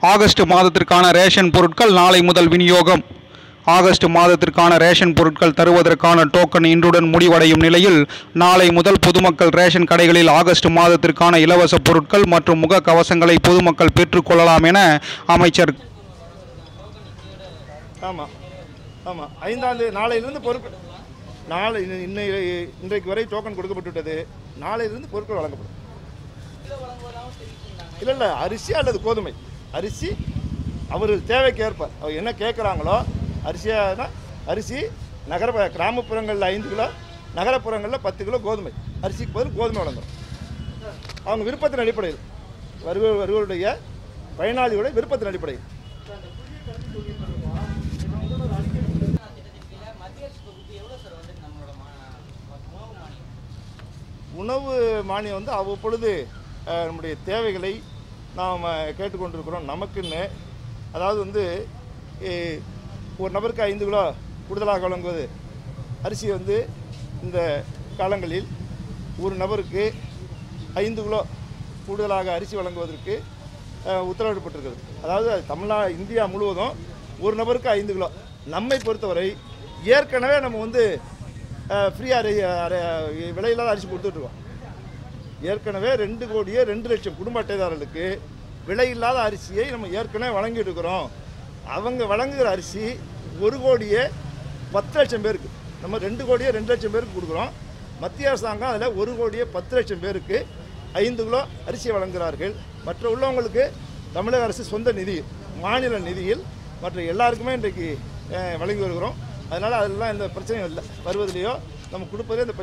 August மாதத்திற்கான ration பொருட்கள் நாளை முதல் விநியோகம் ஆகஸ்ட் மாதத்திற்கான ரேஷன் பொருட்கள் தருவதற்கான டோக்கன் இன்றுடன் முடிவடையும் நிலையில் நாளை முதல் பொதுமக்கள் ரேஷன் கடைகளில் ஆகஸ்ட் மாதத்திற்கான இலவச பொருட்கள் மற்றும் முக கவசங்களை பொதுமக்கள் பெற்றுக்கொள்ளலாம் என அமைச்சர் ஆமாம் ஆமாம் ஐந்தாம் தேதி நாளையிலிருந்து பொருட்கள் நாளை இன்ன- இன்னை இன்றைக்கு வரை டோக்கன் கொடுக்கப்பட்டுவிட்டது நாளையிலிருந்து பொருட்கள் வழங்கப்படும் இல்லை இல்லை அரிசி அல்லது கோதுமை அரிசி அவர் தேவைக்கேற்ப அவர் என்ன கேட்குறாங்களோ அரிசியானா அரிசி நகர கிராமப்புறங்களில் ஐந்து கிலோ நகரப்புறங்களில் பத்து கிலோ கோதுமை அரிசிக்கு பதில் கோதுமை வழங்குறோம் அவங்க விருப்பத்தின் அடிப்படையில் வருவ வருவருடைய பயனாளிகளுடைய விருப்பத்தின் அடிப்படையில் உணவு மானியம் வந்து அவ்வப்பொழுது அஹ், நம்முடைய தேவைகளை நாம் கேட்டுக்கொண்டிருக்கிறோம் நமக்குன்னு அதாவது வந்து eh, ஒரு நபருக்கு ஐந்து கிலோ கூடுதலாக வழங்குவது அரிசி வந்து இந்த காலங்களில் ஒரு நபருக்கு ஐந்து கிலோ கூடுதலாக அரிசி வழங்குவதற்கு அஹ், உத்தரவிடப்பட்டிருக்கிறது அதாவது தமிழ்நா இந்தியா முழுவதும் ஒரு நபருக்கு ஐந்து கிலோ நம்மை பொறுத்தவரை ஏற்கனவே நம்ம வந்து ஃப்ரீயாக விலையில்லாத அரிசி கொடுத்துட்ருக்கோம் ஏற்கனவே ரெண்டு கோடியே ரெண்டு லட்சம் குடும்ப அட்டைதாரர்களுக்கு விலையில்லாத அரிசியை நம்ம ஏற்கனவே வழங்கிட்டு இருக்கிறோம் அவங்க வழங்குகிற அரிசி ஒரு கோடியே பத்து லட்சம் பேருக்கு நம்ம ரெண்டு கோடியே ரெண்டு லட்சம் பேருக்கு கொடுக்குறோம் மத்திய அரசாங்கம் அதில் ஒரு கோடியே பத்து லட்சம் பேருக்கு ஐந்து கிலோ அரிசி வழங்குகிறார்கள் மற்ற உள்ளவங்களுக்கு தமிழக அரசு சொந்த நிதி மாநில நிதியில் மற்ற எல்லாருக்குமே இன்றைக்கு அஹ், வழங்கி வருகிறோம் அதனால் அதெல்லாம் எந்த பிரச்சனையும் இல்லை வருவதிலேயோ நம்ம கொடுப்பதே இந்த பிரச்சனை